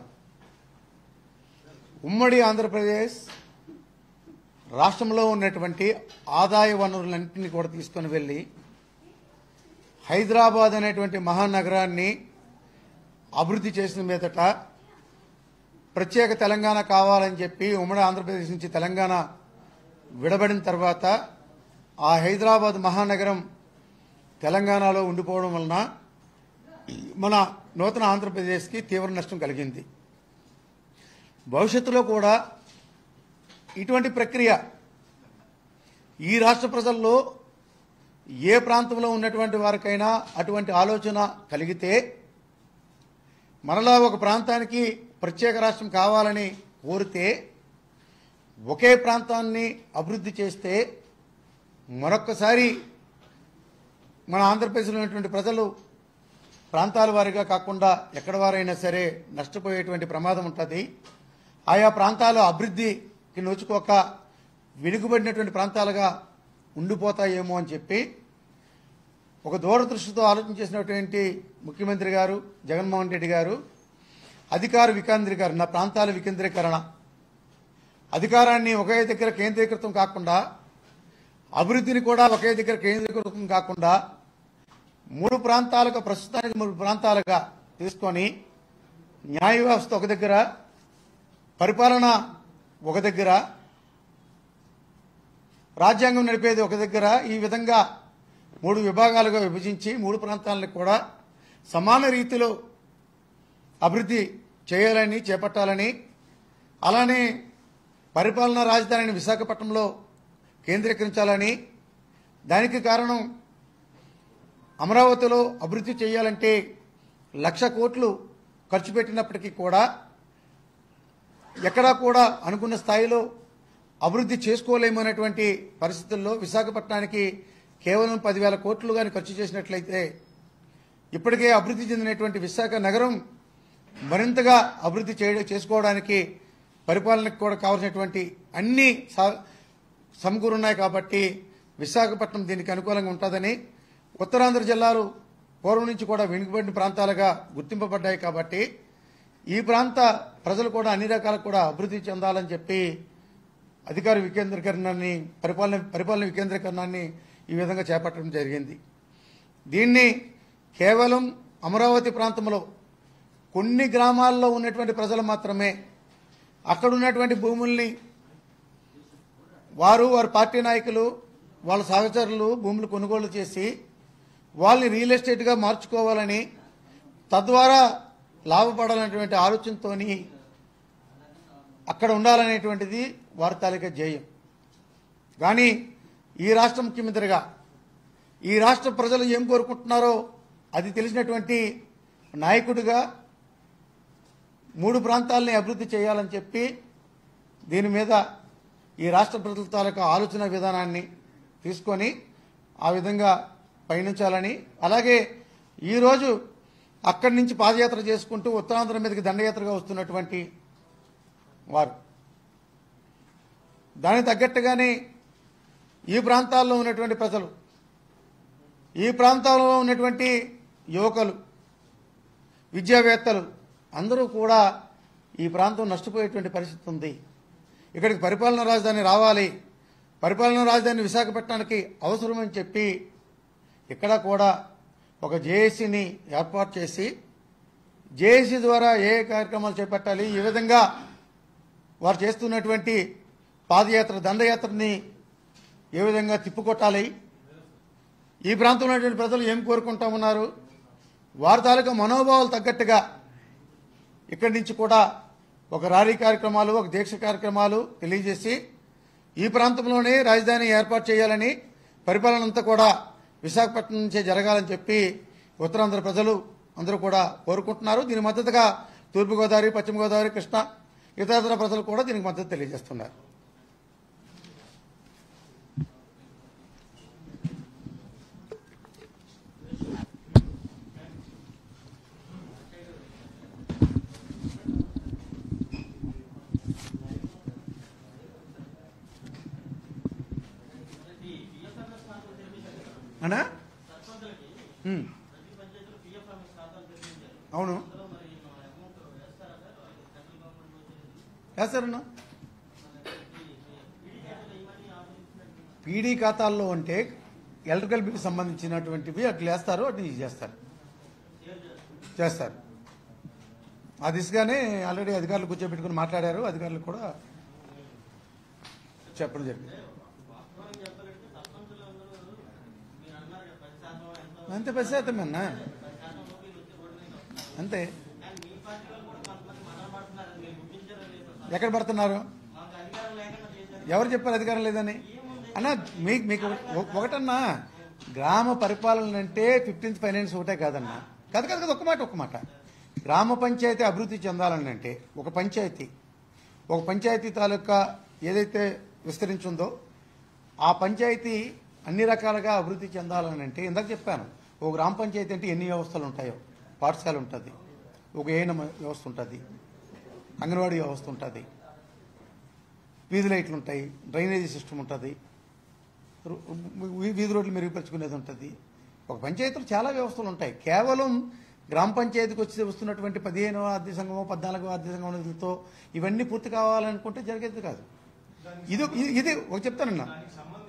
ఉమ్మడి ఆంధ్రప్రదేశ్ రాష్ట్రంలో ఉన్నటువంటి ఆదాయ వనరులన్నింటినీ కూడా తీసుకొని వెళ్ళి హైదరాబాద్ అనేటువంటి మహానగరాన్ని అభివృద్ధి చేసిన మీదట ప్రత్యేక తెలంగాణ కావాలని చెప్పి ఉమ్మడి ఆంధ్రప్రదేశ్ నుంచి తెలంగాణ విడబడిన తర్వాత ఆ హైదరాబాద్ మహానగరం తెలంగాణలో ఉండిపోవడం వలన మన నూతన ఆంధ్రప్రదేశ్కి తీవ్ర నష్టం కలిగింది భవిష్యత్తులో కూడా ఇటువంటి ప్రక్రియ ఈ రాష్ట్ర ప్రజల్లో ఏ ప్రాంతంలో ఉన్నటువంటి వారికైనా అటువంటి ఆలోచన కలిగితే మరలా ఒక ప్రాంతానికి ప్రత్యేక రాష్ట్రం కావాలని కోరితే ఒకే ప్రాంతాన్ని అభివృద్ధి చేస్తే మరొక్కసారి మన ఆంధ్రప్రదేశ్లో ఉన్నటువంటి ప్రజలు ప్రాంతాల వారిగా కాకుండా ఎక్కడ వారైనా సరే నష్టపోయేటువంటి ప్రమాదం ఉంటుంది ఆయా ప్రాంతాలు అభివృద్ధికి నోచుకోక వెనుకబడినటువంటి ప్రాంతాలుగా ఉండిపోతాయేమో అని చెప్పి ఒక దూరదృష్టితో ఆలోచన చేసినటువంటి ముఖ్యమంత్రి గారు జగన్మోహన్ రెడ్డి గారు అధికార వికేంద్రీకరణ ప్రాంతాల వికేంద్రీకరణ అధికారాన్ని ఒకే దగ్గర కేంద్రీకృతం కాకుండా అభివృద్ధిని కూడా ఒకే దగ్గర కేంద్రీకృతం కాకుండా మూడు ప్రాంతాలుగా ప్రస్తుతానికి మూడు ప్రాంతాలుగా తీసుకొని న్యాయ వ్యవస్థ ఒక దగ్గర పరిపాలన ఒక దగ్గర రాజ్యాంగం నడిపేది ఒక దగ్గర ఈ విధంగా మూడు విభాగాలుగా విభజించి మూడు ప్రాంతాలను కూడా సమాన రీతిలో అభివృద్ధి చేయాలని చేపట్టాలని అలానే పరిపాలనా రాజధానిని విశాఖపట్నంలో కేంద్రీకరించాలని దానికి కారణం అమరావతిలో అభివృద్ధి చేయాలంటే లక్ష కోట్లు ఖర్చు పెట్టినప్పటికీ కూడా ఎక్కడా కూడా అనుకున్న స్థాయిలో అభివృద్ధి చేసుకోలేమనేటువంటి పరిస్థితుల్లో విశాఖపట్నానికి కేవలం పదివేల కోట్లు కానీ ఖర్చు చేసినట్లయితే ఇప్పటికే అభివృద్ధి చెందినటువంటి విశాఖ నగరం మరింతగా అభివృద్ధి చేయ చేసుకోవడానికి పరిపాలనకు కూడా కావాల్సినటువంటి అన్ని సా- సమకూరున్నాయి కాబట్టి విశాఖపట్నం దీనికి అనుకూలంగా ఉంటుందని ఉత్తరాంధ్ర జిల్లాలు పూర్వం నుంచి కూడా వెనుకబడిన ప్రాంతాలుగా గుర్తింపబడ్డాయి కాబట్టి ఈ ప్రాంత ప్రజలు కూడా అన్ని రకాలకు కూడా అభివృద్ధి చెందాలని చెప్పి అధికార వికేంద్రీకరణాన్ని పరిపాలన పరిపాలన వికేంద్రీకరణాన్ని ఈ విధంగా చేపట్టడం జరిగింది దీన్ని కేవలం అమరావతి ప్రాంతంలో కొన్ని గ్రామాల్లో ఉన్నటువంటి ప్రజలు మాత్రమే అక్కడ ఉన్నటువంటి భూముల్ని వారు వారి పార్టీ నాయకులు వాళ్ళ సహచరులు భూములు కొనుగోలు చేసి వాళ్ళని రియల్ ఎస్టేట్గా మార్చుకోవాలని తద్వారా లాభపడాలనేటువంటి ఆలోచనతోని అక్కడ ఉండాలనేటువంటిది వారి తాలూకా ధ్యేయం కానీ ఈ రాష్ట్ర ముఖ్యమంత్రిగా ఈ రాష్ట్ర ప్రజలు ఏం కోరుకుంటున్నారో అది తెలిసినటువంటి నాయకుడిగా మూడు ప్రాంతాలని అభివృద్ధి చేయాలని చెప్పి దీని మీద ఈ రాష్ట్ర ప్రజల తాలూకా ఆలోచన విధానాన్ని తీసుకొని ఆ విధంగా పయనించాలని అలాగే ఈరోజు అక్కడి నుంచి పాదయాత్ర చేసుకుంటూ ఉత్తరాంధ్ర మీదకి దండయాత్రగా వస్తున్నటువంటి వారు దానికి తగ్గట్టుగానే ఈ ప్రాంతాల్లో ఉన్నటువంటి ప్రజలు ఈ ప్రాంతాల్లో ఉన్నటువంటి యువకులు విద్యావేత్తలు అందరూ కూడా ఈ ప్రాంతం నష్టపోయేటువంటి పరిస్థితి ఉంది ఇక్కడికి పరిపాలనా రాజధాని రావాలి పరిపాలనా రాజధాని విశాఖపట్నానికి అవసరమని చెప్పి ఇక్కడ కూడా ఒక జేఏసీని ఏర్పాటు చేసి జేఏసీ ద్వారా ఏ ఏ కార్యక్రమాలు చేపట్టాలి ఈ విధంగా వారు చేస్తున్నటువంటి పాదయాత్ర దండయాత్రని ఏ విధంగా తిప్పుకొట్టాలి ఈ ప్రాంతంలో ఉన్నటువంటి ప్రజలు ఏం కోరుకుంటా ఉన్నారు వారి తాలూకా మనోభావాలు తగ్గట్టుగా ఇక్కడి నుంచి కూడా ఒక ర్యాలీ కార్యక్రమాలు ఒక దీక్ష కార్యక్రమాలు తెలియజేసి ఈ ప్రాంతంలోనే రాజధాని ఏర్పాటు చేయాలని పరిపాలన అంతా కూడా విశాఖపట్నం నుంచే జరగాలని చెప్పి ఉత్తరాంధ్ర ప్రజలు అందరూ కూడా కోరుకుంటున్నారు దీని మద్దతుగా తూర్పుగోదావరి పశ్చిమ గోదావరి కృష్ణ ఇతర ప్రజలు కూడా దీనికి మద్దతు తెలియజేస్తున్నారు అనా ఉమ్. అవును వేస్తారన్నా పీడీ ఖాతాల్లో అంటే ఎలక్ట్రికల్ బిల్ సంబంధించినటువంటివి అట్లా వేస్తారు అటు ఇది చేస్తారు చేస్తారు ఆ దిశగానే ఆల్రెడీ అధికారులు కూర్చోబెట్టుకుని మాట్లాడారు అధికారులు కూడా చెప్పడం జరిగింది అంతే పది శాతం అన్నా అంతే ఎక్కడ పడుతున్నారు ఎవరు చెప్పారు అధికారం లేదని అన్న మీకు మీకు ఒ- ఒకటన్నా గ్రామ పరిపాలన అంటే ఫిఫ్టీన్త్ ఫైనాన్స్ ఒకటే కాదన్నా కాదు కాదు కాదు ఒక మాట ఒక మాట గ్రామ పంచాయతీ అభివృద్ధి చెందాలని అంటే ఒక పంచాయతీ ఒక పంచాయతీ తాలూకా ఏదైతే విస్తరించుందో ఆ పంచాయతీ అన్ని రకాలుగా అభివృద్ధి చెందాలని అంటే ఇందాక చెప్పాను ఒక గ్రామ పంచాయతీ అంటే ఎన్ని వ్యవస్థలు ఉంటాయో పాఠశాల ఉంటుంది ఒక ఏఎన్ఎం వ్యవస్థ ఉంటుంది అంగన్వాడీ వ్యవస్థ ఉంటుంది వీధి లైట్లు ఉంటాయి డ్రైనేజీ సిస్టమ్ ఉంటుంది రు- వీ- వీధి రోడ్లు మెరుగుపరుచుకునేది ఉంటుంది ఒక పంచాయతీలో చాలా వ్యవస్థలు ఉంటాయి కేవలం గ్రామ పంచాయతీకి వచ్చి వస్తున్నటువంటి పదిహేనవ ఆర్థిక సంఘమో పద్నాలుగో ఆర్థిక సంఘం నిధులతో ఇవన్నీ పూర్తి కావాలనుకుంటే జరిగేది కాదు ఇది ఇది- ఇది ఒక చెప్తానన్నా దానికి సంబంధించి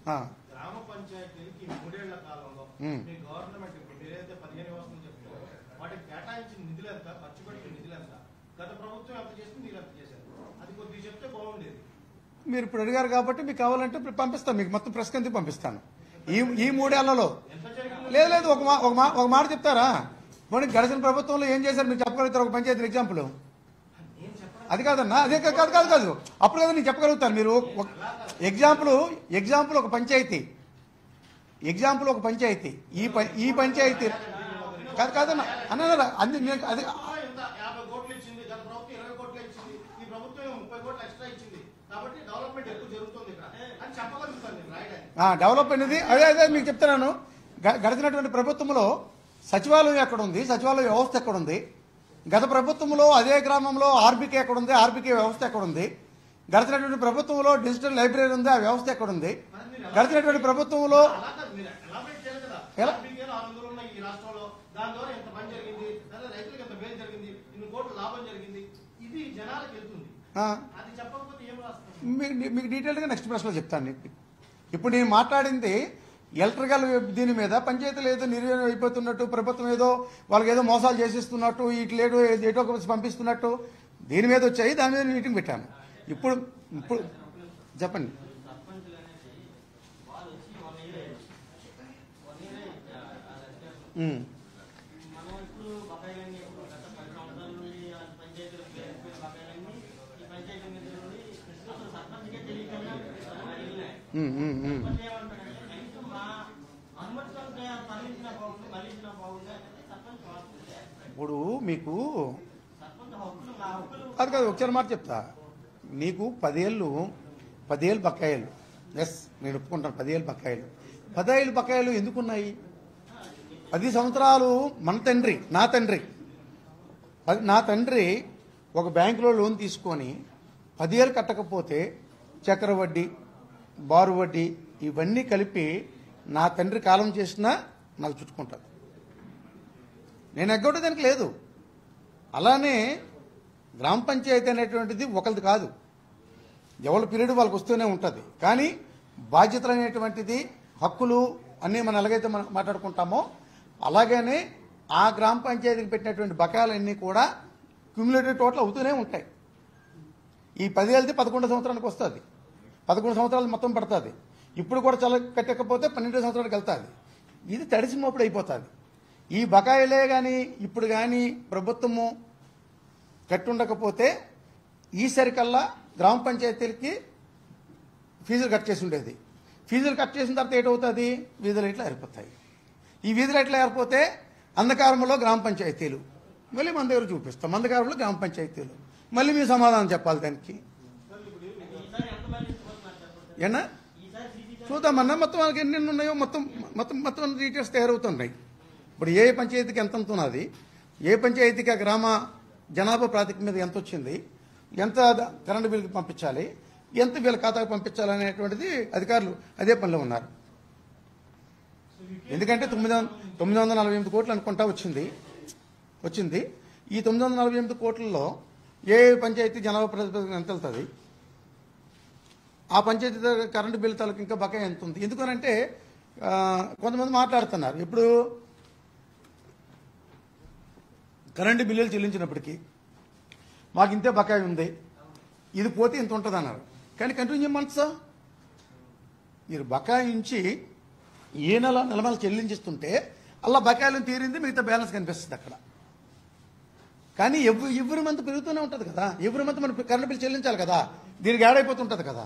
ఆ, గ్రామ పంచాయతీలకి మూడేళ్ల కాలంలో మ్మ్. మీ గవర్నమెంట్ ఇప్పుడు ఏదైతే పదిహేను వ్యవస్థలు చెప్తున్నారో వాటికి కేటాయించిన నిధులు ఎంత ఖర్చు పెట్టిన నిధులు ఎంత గత ప్రభుత్వం ఎంత చేసింది మీరు ఎంత చేశారు అది కొద్దిగా చెప్తే బాగుండేది మీరు ఇప్పుడు అడిగారు కాబట్టి మీకు కావాలంటే ఇప్పుడు పంపిస్తాను మీకు మొత్తం ప్రెస్ కింద పంపిస్తాను ఈ ఈ మూడేళ్లలో ఎంత జరిగిందో లేదు లేదు ఒక మా- ఒక మా ఒక మాట చెప్తారా పోనీ గడిచిన ప్రభుత్వంలో ఏం చేశారు మీరు చెప్పగలుగుతారు ఒక పంచాయతీ ఎగ్జాంపుల్ నేను చెప్పడం అది కాదన్నా అదే కాదు కాదు కాదు కాదు అప్పుడు కదా నేను చెప్పగలుగుతాను మీరు ఒక ఎగ్జాంపుల్ ఎగ్జాంపుల్ ఒక పంచాయతీ ఎగ్జాంపుల్ ఒక పంచాయతీ ఈ పం- ఈ పంచాయతీ కాదు కాదన్నా అన్న అంది నేను అది ప్రభుత్వం ఇంత యాభై కోట్లు ఇచ్చింది గత ప్రభుత్వం ఇరవై కోట్లు ఇచ్చింది ఈ ప్రభుత్వం ఏమో ముప్పై కోట్లు ఎక్స్ట్రా ఇచ్చింది కాబట్టి డెవలప్మెంట్ ఎక్కువ జరుగుతుంది ఇక్కడ అని చెప్పగలుగుతాను నేను రాయడానికి ఆ, డెవలప్ అనేది అదే అదే మీకు చెప్తున్నాను గ- గడిచినటువంటి ప్రభుత్వంలో సచివాలయం ఎక్కడ ఉంది సచివాలయ వ్యవస్థ ఎక్కడ ఉంది గత ప్రభుత్వంలో అదే గ్రామంలో ఆర్బీకే ఎక్కడ ఉంది ఆర్బీకే వ్యవస్థ ఎక్కడ ఉంది గడిచినటువంటి ప్రభుత్వంలో డిజిటల్ లైబ్రరీ ఉంది ఆ వ్యవస్థ ఎక్కడ ఉంది గడిచినటువంటి ప్రభుత్వంలో అలా కాదు మీరు ఎలాబరేట్ చేయాలి కదా ఎలా? ఆర్బీకేలో ఆరు వందలు ఉన్నాయి ఈ రాష్ట్రంలో దాని ద్వారా ఇంత పని జరిగింది లేదా రైతులకు ఇంత మేలు జరిగింది ఇన్ని కోట్ల లాభం జరిగింది ఇది జనాలకు వెళ్తుంది ఆ, అది చెప్పకపోతే ఏం రాస్తాం మీకు మీకు డీటెయిల్గా నెక్స్ట్ ప్రశ్నలో చెప్తాను నీకు ఇప్పుడు నేను మాట్లాడింది ఎలక్ట్రికల్ దీని మీద పంచాయతీలు ఏదో నిర్వీర్యం అయిపోతున్నట్టు ప్రభుత్వం ఏదో వాళ్ళకి ఏదో మోసాలు చేసిస్తున్నట్టు ఇటు లేటు ఏటో ఒక పంపిస్తున్నట్టు దీని మీద వచ్చాయి దాని మీద మీటింగ్ పెట్టాను ఇప్పుడు ఇప్పుడు చెప్పండి సర్పంచులు అనేది వాళ్ళు వచ్చి one year one year um. మనం ఇప్పుడు బకాయిలన్నీ ఇప్పుడు గత పది సంవత్సరాల నుండి ఆ పంచాయతీలు పేరుకుపోయిన బకాయిలన్నీ ఈ పంచాయతీ మీద నుండి అసలు సర్పంచ్కే తెలియకుండా వెళ్ళినాయి ఉమ్, ఉమ్, ఉమ్. సర్పంచ్ ఏమంటాడంటే కనీసం మా అనుమతితో తరలించిన బాగుంది మళ్ళించిన బాగుంది అనేది సర్పంచ్ వాడుతుంది ఇప్పుడు మీకు సర్పంచ్ హక్కులు మా హక్కులు అది కాదు ఒకసారి మాట చెప్తా నీకు పదేళ్ళు పదేళ్ళు బకాయిలు ఎస్ నేను ఒప్పుకుంటాను పదేళ్ళు బకాయిలు పదేళ్ళు బకాయిలు ఎందుకున్నాయి పది సంవత్సరాలు మన తండ్రి నా తండ్రి పది- నా తండ్రి ఒక బ్యాంకులో లోన్ తీసుకొని పదేళ్ళు కట్టకపోతే చక్ర వడ్డీ బారు వడ్డీ ఇవన్నీ కలిపి నా తండ్రి కాలం చేసినా నాకు చుట్టుకుంటుంది నేను ఎగ్గొట్టేదానికి లేదు అలానే గ్రామ పంచాయతీ అనేటువంటిది ఒకరిది కాదు ఎవరి పీరియడ్ వాళ్ళకి వస్తూనే ఉంటుంది కానీ బాధ్యతలు అనేటువంటిది హక్కులు అన్నీ మనం ఎలాగైతే మనం మాట్లాడుకుంటామో అలాగనే ఆ గ్రామ పంచాయతీకి పెట్టినటువంటి బకాయిలన్నీ కూడా క్యూములేటివ్ టోటల్ అవుతూనే ఉంటాయి ఈ పది వెళ్తే పదకొండు సంవత్సరానికి వస్తుంది పదకొండు సంవత్సరాలు మొత్తం పడుతుంది ఇప్పుడు కూడా చాలా కట్టకపోతే పన్నెండు సంవత్సరాలకు వెళ్తుంది ఇది తడిసి మోపుడు అయిపోతుంది ఈ బకాయిలే కానీ ఇప్పుడు కానీ ప్రభుత్వము కట్టుండకపోతే ఈసరికల్లా గ్రామ పంచాయతీలకి ఫీజులు కట్ చేసి ఉండేది ఫీజులు కట్ చేసిన తర్వాత ఏటవుతుంది వీధి లైట్లు ఏరిపోతాయి ఈ వీధి లైట్లు ఏరిపోతే అంధకారంలో గ్రామ పంచాయతీలు మళ్ళీ మన దగ్గర చూపిస్తాం అంధకారంలో గ్రామ పంచాయతీలు మళ్ళీ మీ సమాధానం చెప్పాలి దానికి ఈసారి ఎంత మళ్ళించబోతున్నారు చెప్పండి ఏనా ఈసారి సీసీ చూద్దామన్నా మొత్తం వాళ్ళకి ఎన్ని ఉన్నాయో మొత్తం మొత్తం మొత్తం డీటెయిల్స్ తయారవుతున్నాయి ఇప్పుడు ఏ పంచాయతీకి ఎంత ఎంత ఉన్నది ఏ పంచాయతీకి ఆ గ్రామ జనాభా ప్రాతిపదిక మీద ఎంత వచ్చింది ఎంత ద- కరెంటు బిల్లుకి పంపించాలి ఎంత వీళ్ళ ఖాతాకు పంపించాలి అనేటువంటిది అధికారులు అదే పనిలో ఉన్నారు ఎందుకంటే తొమ్మిది వం- తొమ్మిది వందల నలభై ఎనిమిది కోట్లు అనుకుంటా వచ్చింది వచ్చింది ఈ తొమ్మిది వందల నలభై ఎనిమిది కోట్లలో ఏ పంచాయతీ జనాభా ప్రాతిపదికన ఎంత వెళ్తుంది ఆ పంచాయతీ దగ్గర కరెంటు బిల్లు తాలూకు ఇంకా బకాయి ఎంత ఉంది ఎందుకనంటే ఆ, కొంతమంది మాట్లాడుతున్నారు ఇప్పుడు కరెంటు బిల్లులు చెల్లించినప్పటికీ మాకు ఇంతే బకాయి ఉంది ఇది పోతే ఇంత ఉంటుంది అన్నారు కానీ కంటిన్యూ చేయమంటా మీరు బకాయించి ఏ నెల నెలమల చెల్లించిస్తుంటే అలా బకాయిలను తీరింది మిగతా బ్యాలెన్స్ కనిపిస్తుంది అక్కడ కానీ ఎవ్రీ ఎవ్రీ మంత్ పెరుగుతూనే ఉంటుంది కదా ఎవ్రీ మంత్ మనం కరెంట్ బిల్ చెల్లించాలి కదా దీనికి యాడ్ అయిపోతుంటుంది కదా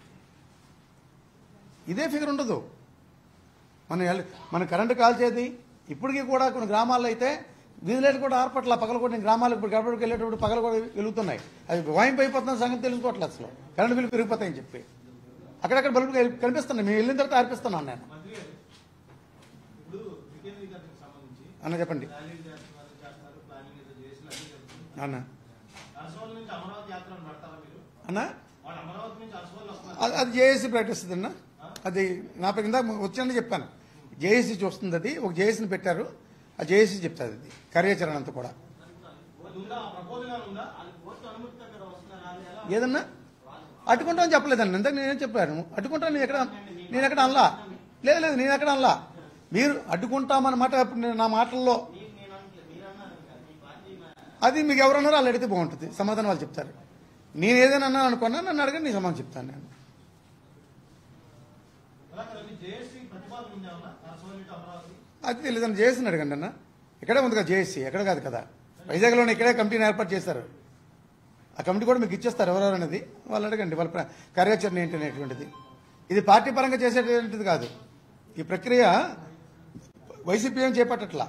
ఇదే ఫిగర్ ఉండదు మనం ఎల్- మన కరెంటు కాల్చేది ఇప్పటికీ కూడా కొన్ని గ్రామాల్లో అయితే వీధులైతే కూడా ఆర్పట్ల పగల కూడా గ్రామాలకు ఇప్పుడు గడపడికి వెళ్ళేటప్పుడు పగల కూడా వెలుగుతున్నాయి అది వాయింపు అయిపోతున్న సంగతి తెలుసుకోవట్లేదు అసలు కరెంటు బిల్లు పెరిగిపోతాయని చెప్పి అక్కడక్కడ బల్బులు కనిపి- కనిపిస్తున్నాయి మేము వెళ్ళిన తర్వాత ఆర్పిస్తున్నాను నేను మంత్రి గారు ఇప్పుడు వికేంద్రీకరణకు సంబంధించి అన్న చెప్పండి ర్యాలీలు చేస్తున్నారు చేస్తారు ప్లానింగ్ ఏదో చేసి అన్ని జరుగుతుంది అన్న అరసవల్లి నుంచి అమరావతి యాత్రను పెడతారా మీరు అన్న వాళ్ళు అమరావతి నుంచి అరసవల్లి వస్తున్నారు అది- అది జేఏసీ ప్రకటిస్తుంది అన్న అది నా పై కింద వచ్చానని చెప్పాను జేఏసీ చూస్తుంది అది ఒక జేఏసీని పెట్టారు ఆ జేఏసీ చెప్తుంది అది కార్యాచరణ అంతా కూడా అది ఉందా ఆ ప్రపోజల్ ఏమైనా ఉందా వాళ్ళు కోర్టు అనుమతితో కదా వస్తున్నారు వాళ్ళు ఎలా ఏదన్నా అడ్డుకుంటామని చెప్పలేదండి ఇందాక నేనేం చెప్పాను అడ్డుకుంటాను ఎక్కడ నేను ఎక్కడ అనలా లేదు లేదు నేను ఎక్కడ అనలా మీరు అడ్డుకుంటామన్నమాట ఇప్పుడు నేను నా మాటల్లో మీరు నేను అనట్లేదు మీరు అన్నారు ఇంకా మీ పార్టీ మా- అది మీకు ఎవరన్నారో వాళ్ళు అడిగితే బాగుంటుంది సమాధానం వాళ్ళు చెప్తారు నేను ఏదైనా అన్నాను అనుకున్నా నన్ను అడగండి నేను సమాధానం చెప్తాను నేను అలా కాదు జేఏసీ ప్రతిపాదన ఉంది ఏమన్నా నర్సవల్లి టు అమరావతి అది తెలియదని జేఏసీని అడగండి అన్న ఇక్కడే ఉంది కదా జేఏసీ ఎక్కడ కాదు కదా వైజాగ్లోనే ఇక్కడే కమిటీని ఏర్పాటు చేశారు ఆ కమిటీ కూడా మీకు ఇచ్చేస్తారు ఎవరెవరు అనేది వాళ్ళు అడగండి వాళ్ళ ప్ర- కార్యాచరణ ఏంటి అనేటువంటిది ఇది పార్టీ పరంగా చేసేటువంటిది కాదు ఈ ప్రక్రియ వైసీపీ ఏం చేపట్టట్లా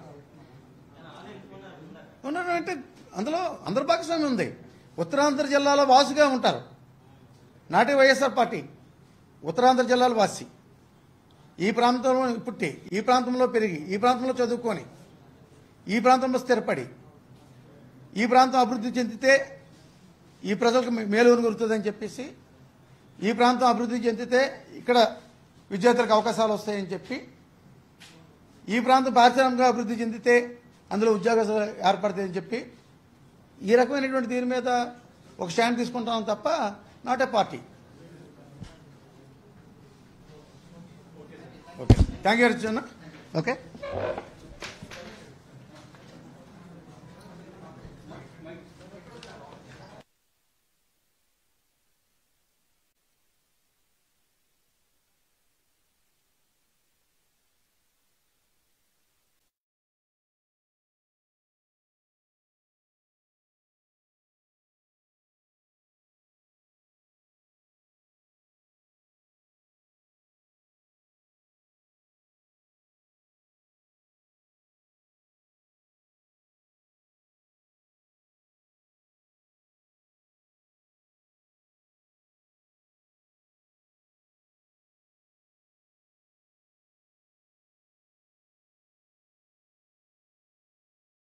ఉన్నారు అంటే అందులో అందరు భాగస్వామ్యం ఉంది ఉత్తరాంధ్ర జిల్లాలో వాసుగా ఉంటారు నాటి వైఎస్ఆర్ పార్టీ ఉత్తరాంధ్ర జిల్లాలో వాసి ఈ ప్రాంతంలో పుట్టి ఈ ప్రాంతంలో పెరిగి ఈ ప్రాంతంలో చదువుకొని ఈ ప్రాంతంలో స్థిరపడి ఈ ప్రాంతం అభివృద్ధి చెందితే ఈ ప్రజలకు మేలు గురుతుందని చెప్పేసి ఈ ప్రాంతం అభివృద్ధి చెందితే ఇక్కడ విద్యార్థులకు అవకాశాలు వస్తాయని చెప్పి ఈ ప్రాంతం పారిశ్రామికంగా అభివృద్ధి చెందితే అందులో ఉద్యోగాలు ఏర్పడతాయని చెప్పి ఈ రకమైనటువంటి దీని మీద ఒక స్టాండ్ తీసుకుంటాం తప్ప not a party okay thank you Arjun okay